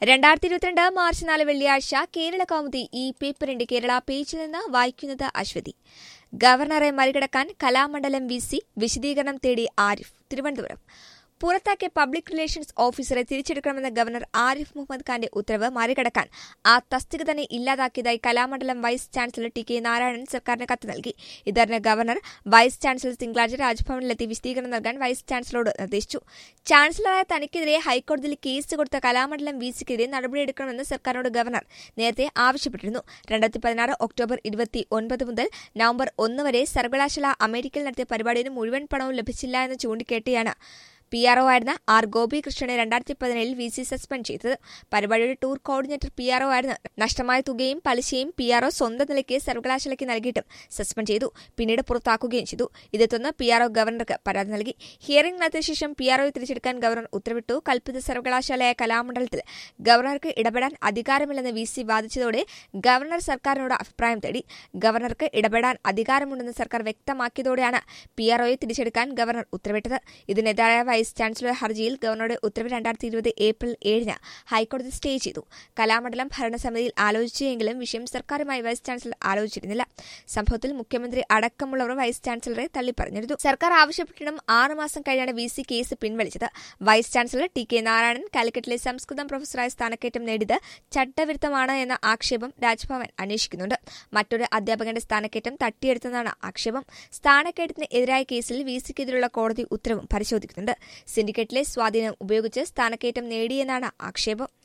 രണ്ടായിരത്തി ഇരുപത്തിരണ്ട് മാർച്ച് നാല് വെള്ളിയാഴ്ച കേരള കൗമുദി ഈ പേപ്പറിന്റെ കേരള പേജിൽ നിന്ന് വായിക്കുന്നത് അശ്വതി ഗവർണറെ മറികടക്കാൻ കലാമണ്ഡലം വി സി വിശദീകരണം തേടി ആരിഫ് തിരുവനന്തപുരം പുറത്താക്കിയ പബ്ലിക് റിലേഷൻസ് ഓഫീസറെ തിരിച്ചെടുക്കണമെന്ന ഗവർണർ ആരിഫ് മുഹമ്മദ് ഖാന്റെ ഉത്തരവ് മറികടക്കാൻ ആ തസ്തിക തന്നെ ഇല്ലാതാക്കിയതായി Kalamandalam vice chancellor T K Narayanan സർക്കാരിന് കത്ത് നൽകി ഇതറിഞ്ഞ ഗവർണർ വൈസ് ചാൻസലർ തിങ്കളാഴ്ച രാജ്ഭവനിലെത്തി വിശദീകരണം നൽകാൻ വൈസ് ചാൻസലറോട് നിർദ്ദേശിച്ചു ചാൻസലറായ തനിക്കെതിരെ ഹൈക്കോടതിയിൽ കേസ് കൊടുത്ത കലാമണ്ഡലം വി സിക്കെതിരെ നടപടിയെടുക്കണമെന്ന് സർക്കാരിനോട് ഗവർണർ നേരത്തെ ആവശ്യപ്പെട്ടിരുന്നു രണ്ടായിരത്തി പതിനാറ് ഒക്ടോബർ ഇരുപത്തി ഒൻപത് മുതൽ നവംബർ ഒന്ന് വരെ സർവകലാശാല അമേരിക്കയിൽ നടത്തിയ പരിപാടിയിൽ മുഴുവൻ പണവും ലഭിച്ചില്ല എന്ന് ചൂണ്ടിക്കാട്ടിയാണ് പി ആർ ഒ ആയിരുന്ന ആർ ഗോപികൃഷ്ണനെ രണ്ടായിരത്തി പതിനേഴിൽ വി സി സസ്പെൻഡ് ചെയ്തത് പരിപാടിയുടെ tour coordinator P R O ആയിരുന്നു നഷ്ടമായ തുകയും പലിശയും പി ആർ ഒ സ്വന്തം നിലയ്ക്ക് സർവകലാശാലയ്ക്ക് നൽകിയിട്ടും സസ്പെൻഡ് ചെയ്തു പിന്നീട് പുറത്താക്കുകയും ചെയ്തു ഇതേ തുടർന്ന് പി ആർ ഒ ഗവർണർക്ക് പരാതി നൽകി ഹിയറിംഗ് നടത്തിയ ശേഷം പി ആർ ഒയെ തിരിച്ചെടുക്കാൻ ഗവർണർ ഉത്തരവിട്ടു കൽപ്പിത സർവകലാശാലയായ കലാമണ്ഡലത്തിൽ ഗവർണർക്ക് ഇടപെടാൻ അധികാരമില്ലെന്ന് വി സി വാദിച്ചതോടെ ഗവർണർ സർക്കാരിനോട് അഭിപ്രായം തേടി ഗവർണർക്ക് ഇടപെടാൻ അധികാരമുണ്ടെന്ന് സർക്കാർ വ്യക്തമാക്കിയതോടെയാണ് പി ആർ ഒയെ തിരിച്ചെടുക്കാൻ ഗവർണർ ഉത്തരവിട്ടത് ഇതിനെതിരായ വൈസ് ചാൻസലർ ഹർജിയിൽ ഗവർണറുടെ ഉത്തരവ് രണ്ടായിരത്തി ഇരുപത് ഏപ്രിൽ ഏഴിന് ഹൈക്കോടതി സ്റ്റേ ചെയ്തു കലാമണ്ഡലം ഭരണസമിതിയിൽ ആലോചിച്ചെങ്കിലും വിഷയം സർക്കാരുമായി വൈസ് ചാൻസലർ ആലോചിച്ചിരുന്നില്ല സംഭവത്തിൽ മുഖ്യമന്ത്രി അടക്കമുള്ളവർ വൈസ് ചാൻസലറെ തള്ളിപ്പറഞ്ഞിരുന്നു സർക്കാർ ആവശ്യപ്പെട്ടിട്ടും ആറുമാസം കഴിഞ്ഞാണ് വി സി കേസ് പിൻവലിച്ചത് vice chancellor T K Narayanan കാലിക്കറ്റിലെ സംസ്കൃതം പ്രൊഫസറായ സ്ഥാനക്കയറ്റം നേടിയത് ചട്ടവിരുദ്ധമാണ് എന്ന ആക്ഷേപം രാജ്ഭവൻ അന്വേഷിക്കുന്നുണ്ട് മറ്റൊരു അധ്യാപകന്റെ സ്ഥാനക്കയറ്റം തട്ടിയെടുത്തെന്നാണ് ആക്ഷേപം സ്ഥാനക്കയറ്റത്തിന് എതിരായ കേസിൽ വി സിക്കെതിരെയുള്ള കോടതി ഉത്തരവും പരിശോധിക്കുന്നുണ്ട് സിൻഡിക്കേറ്റിലെ സ്വാധീനം ഉപയോഗിച്ച് സ്ഥാനക്കയറ്റം നേടിയെന്നാണ് ആക്ഷേപം